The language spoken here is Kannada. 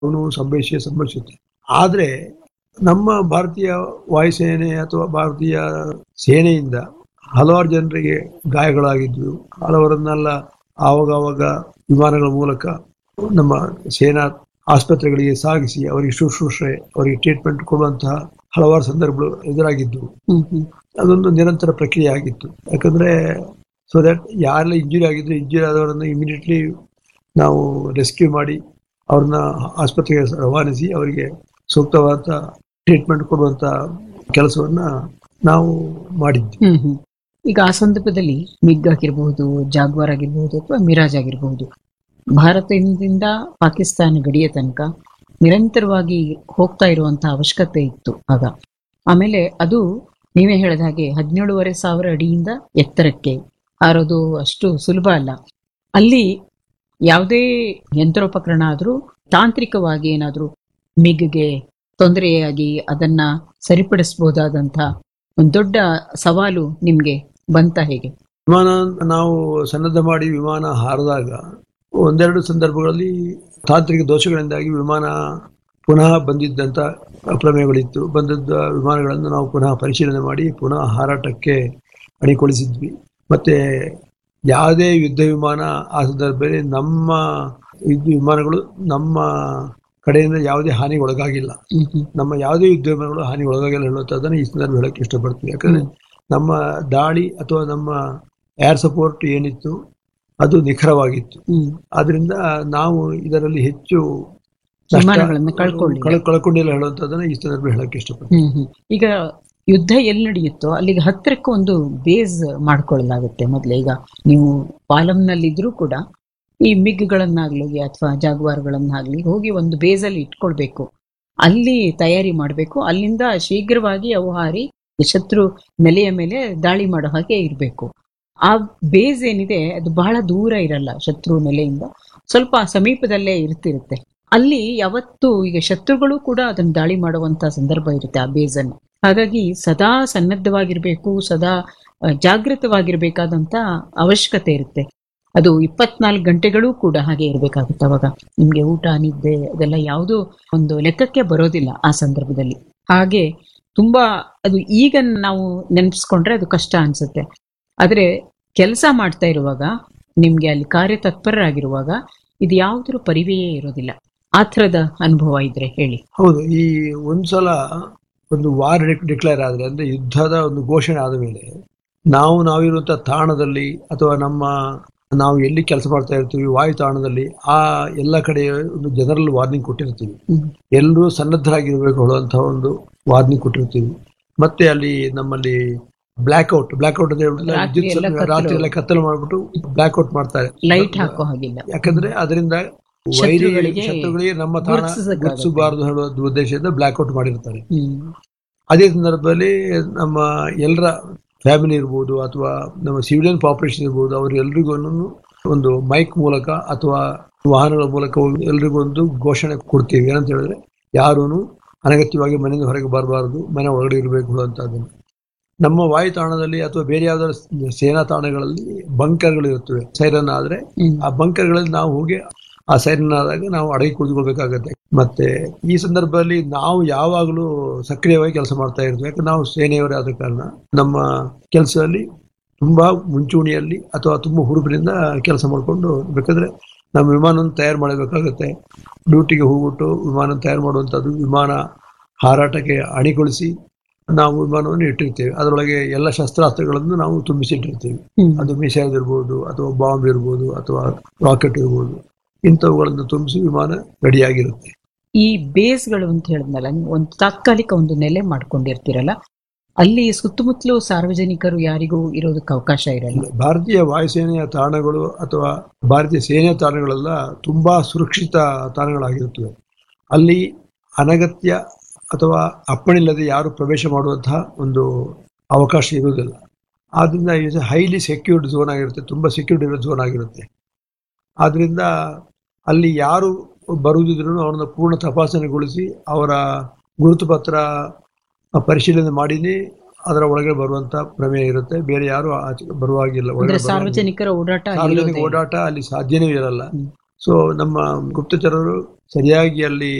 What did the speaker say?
ಅವನು ಸಂಭವಿಸಿಯೇ ಸಂಭವಿಸುತ್ತೆ ಆದ್ರೆ ನಮ್ಮ ಭಾರತೀಯ ವಾಯುಸೇನೆ ಅಥವಾ ಭಾರತೀಯ ಸೇನೆಯಿಂದ ಹಲವಾರು ಜನರಿಗೆ ಗಾಯಗಳಾಗಿದ್ವು ಹಲವರನ್ನೆಲ್ಲ ಆವಾಗವಾಗ ವಿಮಾನಗಳ ಮೂಲಕ ನಮ್ಮ ಸೇನಾ ಆಸ್ಪತ್ರೆಗಳಿಗೆ ಸಾಗಿಸಿ ಅವರಿಗೆ ಶುಶ್ರೂಷೆ ಅವರಿಗೆ ಟ್ರೀಟ್ಮೆಂಟ್ ಕೊಡುವಂತಹ ಹಲವಾರು ಸಂದರ್ಭಗಳು ಎದುರಾಗಿದ್ದವು ಹ್ಮ್ ಹ್ಮ್ ಅದೊಂದು ನಿರಂತರ ಪ್ರಕ್ರಿಯೆ ಆಗಿತ್ತು ಯಾಕಂದ್ರೆ ಸೊ ದಟ್ ಯಾರೆಲ್ಲ ಇಂಜುರಿ ಆಗಿದ್ರು ಇಂಜುರಿ ಆದವರನ್ನು ಇಮಿಡಿಯೇಟ್ಲಿ ನಾವು ರೆಸ್ಕ್ಯೂ ಮಾಡಿ ಅವ್ರನ್ನ ಆಸ್ಪತ್ರೆಗೆ ರವಾನಿಸಿ ಅವರಿಗೆ ಸೂಕ್ತವಾದ ಟ್ರೀಟ್ಮೆಂಟ್ ಕೊಡುವಂತ ಕೆಲಸವನ್ನ ನಾವು ಮಾಡಿದ್ವಿ ಹ್ಮ್ ಹ್ಮ್ ಈಗ ಆ ಸಂದರ್ಭದಲ್ಲಿ ಮಿಗ್ ಆಗಿರಬಹುದು ಜಾಗ್ವಾರ್ ಆಗಿರಬಹುದು ಅಥವಾ ಮಿರಾಜ್ ಆಗಿರಬಹುದು ಭಾರತದಿಂದ ಪಾಕಿಸ್ತಾನ ಗಡಿಯ ತನಕ ನಿರಂತರವಾಗಿ ಹೋಗ್ತಾ ಇರುವಂತಹ ಅವಶ್ಯಕತೆ ಇತ್ತು ಆಗ ಆಮೇಲೆ ಅದು ನೀವೇ ಹೇಳಿದ ಹಾಗೆ ಹದಿನೇಳುವರೆ ಸಾವಿರ ಅಡಿಯಿಂದ ಎತ್ತರಕ್ಕೆ ಹಾರೋದು ಅಷ್ಟು ಸುಲಭ ಅಲ್ಲ ಅಲ್ಲಿ ಯಾವುದೇ ಯಂತ್ರೋಪಕರಣ ಆದರೂ ತಾಂತ್ರಿಕವಾಗಿ ಏನಾದರೂ ಮಿಗ್ಗೆ ತೊಂದರೆಯಾಗಿ ಅದನ್ನ ಸರಿಪಡಿಸಬಹುದಾದಂಥ ಒಂದು ದೊಡ್ಡ ಸವಾಲು ನಿಮ್ಗೆ ಬಂತ ಹೇಗೆ ವಿಮಾನ ನಾವು ಸನ್ನದ್ಧ ಮಾಡಿ ವಿಮಾನ ಹಾರಿದಾಗ ಒಂದೆರಡು ಸಂದರ್ಭಗಳಲ್ಲಿ ತಾಂತ್ರಿಕ ದೋಷಗಳಿಂದಾಗಿ ವಿಮಾನ ಪುನಃ ಬಂದಿದ್ದಂತ ಪ್ರಮೇಯಗಳಿತ್ತು ಬಂದದ್ದ ವಿಮಾನಗಳನ್ನು ನಾವು ಪುನಃ ಪರಿಶೀಲನೆ ಮಾಡಿ ಪುನಃ ಹಾರಾಟಕ್ಕೆ ಅಣಿಗೊಳಿಸಿದ್ವಿ ಮತ್ತೆ ಯಾವುದೇ ಯುದ್ಧ ವಿಮಾನ ಆ ಸಂದರ್ಭದಲ್ಲಿ ನಮ್ಮ ಯುದ್ಧ ವಿಮಾನಗಳು ನಮ್ಮ ಕಡೆಯಿಂದ ಯಾವುದೇ ಹಾನಿಗೆ ಒಳಗಾಗಿಲ್ಲ ಹ್ಮ್ ಹ್ಮ್ ನಮ್ಮ ಯಾವುದೇ ಯುದ್ಧ ವಿಮಾನಗಳು ಹಾನಿ ಒಳಗಾಗಿಲ್ಲ ಹೇಳುವಂಥದ್ದನ್ನು ಈ ಸಂದರ್ಭ ಹೇಳಕ್ಕೆ ಇಷ್ಟಪಡ್ತೀವಿ ಯಾಕಂದ್ರೆ ನಮ್ಮ ದಾಳಿ ಅಥವಾ ನಮ್ಮ ಏರ್ ಸಪೋರ್ಟ್ ಏನಿತ್ತು ಅದು ನಿಖರವಾಗಿತ್ತು ಹ್ಮ್ ಆದ್ರಿಂದ ನಾವು ಇದರಲ್ಲಿ ಹೆಚ್ಚು ನಷ್ಟ- ವಿಮಾನಗಳನ್ನ ಕಳ್ಕೊಳ್ಳಿಲ್ಲ. ಕಳ್- ಕಳ್ಕೊಂಡಿಲ್ಲ ಹೇಳುವಂಥದ್ದನ್ನ ಈ ಸಂದರ್ಭ ಹೇಳಕ್ಕೆ ಇಷ್ಟಪಡ್ತೀನಿ ಹ್ಮ್ ಹ್ಮ್ ಈಗ ಯುದ್ಧ ಎಲ್ಲಿ ನಡೆಯುತ್ತೋ ಅಲ್ಲಿಗೆ ಹತ್ತಿರಕ್ಕೆ ಒಂದು ಬೇಸ್ ಮಾಡ್ಕೊಳ್ಳಲಾಗುತ್ತೆ ಮೊದಲೇ ಈಗ ನೀವು ಪಾಲಂನಲ್ಲಿದ್ರೂ ಕೂಡ ಈ ಮಿಗ್ಗಳನ್ನಾಗ್ಲಿ ಅಥವಾ ಜಾಗ್ವಾರ್ಗಳನ್ನಾಗ್ಲಿ ಹೋಗಿ ಒಂದು ಬೇಸ್ ಅಲ್ಲಿ ಇಟ್ಕೊಳ್ಬೇಕು ಅಲ್ಲಿ ತಯಾರಿ ಮಾಡಬೇಕು ಅಲ್ಲಿಂದ ಶೀಘ್ರವಾಗಿ ಅವು ಹಾರಿ ಶತ್ರು ನೆಲೆಯ ಮೇಲೆ ದಾಳಿ ಮಾಡೋ ಹಾಗೆ ಇರಬೇಕು ಆ ಬೇಸ್ ಏನಿದೆ ಅದು ಬಹಳ ದೂರ ಇರಲ್ಲ ಶತ್ರು ನೆಲೆಯಿಂದ ಸ್ವಲ್ಪ ಸಮೀಪದಲ್ಲೇ ಇರ್ತಿರುತ್ತೆ ಅಲ್ಲಿ ಯಾವತ್ತು ಈಗ ಶತ್ರುಗಳು ಕೂಡ ಅದನ್ನ ದಾಳಿ ಮಾಡುವಂತ ಸಂದರ್ಭ ಇರುತ್ತೆ ಆ ಬೇಸ್ ಅನ್ನು ಹಾಗಾಗಿ ಸದಾ ಸನ್ನದ್ಧವಾಗಿರ್ಬೇಕು ಸದಾ ಆ, ಜಾಗೃತವಾಗಿರ್ಬೇಕಾದಂತ ಅವಶ್ಯಕತೆ ಇರುತ್ತೆ ಅದು ಇಪ್ಪತ್ನಾಲ್ಕು ಗಂಟೆಗಳೂ ಕೂಡ ಹಾಗೆ ಇರಬೇಕಾಗುತ್ತೆ ಅವಾಗ ನಿಮ್ಗೆ ಊಟ ನಿದ್ದೆ ಅದೆಲ್ಲ ಯಾವುದೂ ಒಂದು ಲೆಕ್ಕಕ್ಕೆ ಬರೋದಿಲ್ಲ ಆ ಸಂದರ್ಭದಲ್ಲಿ ಹಾಗೆ ತುಂಬಾ ಅದು ಈಗ ನಾವು ನೆನಪಿಸ್ಕೊಂಡ್ರೆ ಅದು ಕಷ್ಟ ಅನ್ಸುತ್ತೆ ಆದ್ರೆ ಕೆಲಸ ಮಾಡ್ತಾ ಇರುವಾಗ ನಿಮ್ಗೆ ಅಲ್ಲಿ ಕಾರ್ಯತತ್ಪರರಾಗಿರುವಾಗ ಇದು ಯಾವುದ್ರ ಪರಿವೆಯೇ ಇರೋದಿಲ್ಲ ಆ ಥರದ ಅನುಭವ ಇದ್ರೆ ಹೇಳಿ ಹೌದು ಈ ಒಂದ್ಸಲ ಒಂದು ವಾರ್ ಡಿಕ್ಲೇರ್ ಆದ್ರೆ ಅಂದ್ರೆ ಯುದ್ಧದ ಒಂದು ಘೋಷಣೆ ಆದ ಮೇಲೆ ನಾವು ನಾವಿರುವಂತ ತಾಣದಲ್ಲಿ ಅಥವಾ ನಮ್ಮ ನಾವು ಎಲ್ಲಿ ಕೆಲಸ ಮಾಡ್ತಾ ಇರ್ತೀವಿ ವಾಯು ತಾಣದಲ್ಲಿ ಆ ಎಲ್ಲ ಕಡೆ ಒಂದು ಜನರಲ್ ವಾರ್ನಿಂಗ್ ಕೊಟ್ಟಿರ್ತೀವಿ ಹ್ಮ್. ಎಲ್ಲರೂ ಸನ್ನದ್ಧರಾಗಿರ್ಬೇಕು ಹೇಳುವಂತಹ ಒಂದು ವಾರ್ನಿಂಗ್ ಕೊಟ್ಟಿರ್ತೀವಿ ಮತ್ತೆ ಅಲ್ಲಿ ನಮ್ಮಲ್ಲಿ ಬ್ಲ್ಯಾಕ್ಔಟ್ ಬ್ಲ್ಯಾಕ್ಔಟ್ ಅಂತ ಹೇಳ್ಬಿಟ್ಟು ರಾತ್ರಿ ವಿದ್ಯುತ್ ಎಲ್ಲ ಸ- ಕತ್ತಲು. ರಾತ್ರಿ ಎಲ್ಲ ಕತ್ತಲು ಮಾಡ್ಬಿಟ್ಟು ಬ್ಲ್ಯಾಕ್ಔಟ್ ಮಾಡ್ತಾರೆ ಲೈಟ್ ಹಾಕೋ ಹಾಗಿಲ್ಲ ಯಾಕಂದ್ರೆ ಅದರಿಂದ ವೈರಿ ಶತ್ರುಗಳಿಗೆ ಶತ್ರುಗಳಿಗೆ ನಮ್ಮ ತಾಣ ಗುರುತಿಸಕ್ಕಾಗತ್ತೆ. ಗುರುತಿಸಬಾರದು ಹೇಳುವ ಉದ್ದೇಶದಿಂದ ಬ್ಲ್ಯಾಕ್ಔಟ್ ಮಾಡಿರ್ತಾರೆ ಹ್ಮ್ ಅದೇ ಸಂದರ್ಭದಲ್ಲಿ ನಮ್ಮ ಎಲ್ಲರ ಫ್ಯಾಮಿಲಿ ಇರ್ಬೋದು ಅಥವಾ ನಮ್ಮ ಸಿವಿಲಿಯನ್ ಪಾಪ್ಯುಲೇಷನ್ ಇರ್ಬೋದು ಅವರೆಲ್ಲರಿಗೂ ಒಂದು ಮೈಕ್ ಮೂಲಕ ಅಥವಾ ವಾಹನಗಳ ಮೂಲಕ ಎಲ್ರಿಗೂ ಒಂದು ಘೋಷಣೆ ಕೊಡ್ತೀವಿ ಏನಂತ ಹೇಳಿದ್ರೆ ಯಾರೂ ಅನಗತ್ಯವಾಗಿ ಮನೆಯಿಂದ ಹೊರಗೆ ಬರಬಾರದು ಮನೆ ಒಳಗಡೆ ಇರಬೇಕು ಅನ್ನೋಂಥದ್ದನ್ನು ನಮ್ಮ ವಾಯು ತಾಣದಲ್ಲಿ ಅಥವಾ ಬೇರೆ ಯಾವ್ದಾದ್ರು ಸೇನಾ ತಾಣಗಳಲ್ಲಿ ಬಂಕರ್ಗಳು ಇರುತ್ತವೆ ಸೈರನ್ ಆದ್ರೆ ಹ್ಮ್ ಆ ಬಂಕರ್ಗಳಲ್ಲಿ ನಾವು ಹೋಗಿ ಆ ಸೈರನ್ ಆದಾಗ ನಾವು ಅಡಗಿ ಕುಳಿತುಕೊಳ್ಬೇಕಾಗತ್ತೆ ಮತ್ತೆ ಈ ಸಂದರ್ಭದಲ್ಲಿ ನಾವು ಯಾವಾಗಲೂ ಸಕ್ರಿಯವಾಗಿ ಕೆಲಸ ಮಾಡ್ತಾ ಇರ್ತೀವಿ ಯಾಕಂದ್ರೆ ನಾವು ಸೇನೆಯವರೇ ಆದ ಕಾರಣ ನಮ್ಮ ಕೆಲಸದಲ್ಲಿ ತುಂಬಾ ಮುಂಚೂಣಿಯಲ್ಲಿ ಅಥವಾ ತುಂಬಾ ಹುರುಪಿನಿಂದ ಕೆಲಸ ಮಾಡಿಕೊಂಡು ಬೇಕಾದ್ರೆ ನಮ್ಮ ವಿಮಾನ ತಯಾರು ಮಾಡಬೇಕಾಗತ್ತೆ ಡ್ಯೂಟಿಗೆ ಹೋಗ್ಬಿಟ್ಟು ವಿಮಾನ ತಯಾರು ಮಾಡುವಂಥದ್ದು ವಿಮಾನ ಹಾರಾಟಕ್ಕೆ ಅಣಿಗೊಳಿಸಿ ನಾವು ವಿಮಾನವನ್ನು ಇಟ್ಟಿರ್ತೀವಿ ಅದರೊಳಗೆ ಎಲ್ಲ ಶಸ್ತ್ರಾಸ್ತ್ರಗಳನ್ನು ನಾವು ತುಂಬಿಸಿಟ್ಟಿರ್ತೀವಿ ಹ್ಮ್ ಅದು ಮಿಸೈಲ್ ಇರ್ಬೋದು ಅಥವಾ ಬಾಂಬ್ ಇರ್ಬೋದು ಅಥವಾ ರಾಕೆಟ್ ಇರ್ಬೋದು ಇಂಥವುಗಳನ್ನು ತುಂಬಿಸಿ ವಿಮಾನ ರೆಡಿಯಾಗಿರುತ್ತೆ ಈ ಬೇಸ್ಗಳು ಅಂತ ಹೇಳಿದ್ನಲ್ಲ ನೀವು ಒಂದು ತಾತ್ಕಾಲಿಕ ಒಂದು ನೆಲೆ ಮಾಡ್ಕೊಂಡಿರ್ತೀರಲ್ಲ ಅಲ್ಲಿ ಸುತ್ತಮುತ್ತಲು ಸಾರ್ವಜನಿಕರು ಯಾರಿಗೂ ಇರೋದಕ್ಕೆ ಅವಕಾಶ ಇರಲ್ಲ ಭಾರತೀಯ ವಾಯುಸೇನೆಯ ತಾಣಗಳು ಅಥವಾ ಭಾರತೀಯ ಸೇನೆಯ ತಾಣಗಳೆಲ್ಲ ತುಂಬಾ ಸುರಕ್ಷಿತ ತಾಣಗಳಾಗಿರುತ್ತವೆ ಅಲ್ಲಿ ಅನಗತ್ಯ ಅಥವಾ ಅಪ್ಪಣಿಲ್ಲದೆ ಯಾರು ಪ್ರವೇಶ ಮಾಡುವಂತಹ ಒಂದು ಅವಕಾಶ ಇರುವುದಿಲ್ಲ ಆದ್ರಿಂದ ಇದು ಹೈಲಿ ಸೆಕ್ಯೂರ್ಡ್ ಝೋನ್ ಆಗಿರುತ್ತೆ ತುಂಬಾ ಸೆಕ್ಯೂರ್ಡ್ ಇರೋ ಝೋನ್ ಆಗಿರುತ್ತೆ ಆದ್ರಿಂದ ಅಲ್ಲಿ ಯಾರು ಬರುವುದಿದ್ರು ಅವ್ರನ್ನ ಪೂರ್ಣ ತಪಾಸಣೆಗೊಳಿಸಿ ಅವರ ಗುರುತು ಪತ್ರ ಪರಿಶೀಲನೆ ಮಾಡಿನೇ ಅದರ ಒಳಗೆ ಬರುವಂತ ಪ್ರಮೇಯ ಇರುತ್ತೆ ಬೇರೆ ಯಾರು ಆಚೆ ಬರುವಾಗಿಲ್ಲ ಅಂದ್ರೆ ಒಳಗಡೆ ಬರುವಾಗಿಲ್ಲ. ಸಾರ್ವಜನಿಕರ ಓಡಾಟ ಅಲ್ಲಿ ಸಾರ್ವಜನಿಕ ಇರೋದೇ ಇಲ್ಲ. ಓಡಾಟ ಅಲ್ಲಿ ಸಾಧ್ಯನೇ ಇರಲ್ಲ ಹ್ಮ್. ಸೊ ನಮ್ಮ ಗುಪ್ತಚರರು ಸರಿಯಾಗಿ ಅಲ್ಲಿ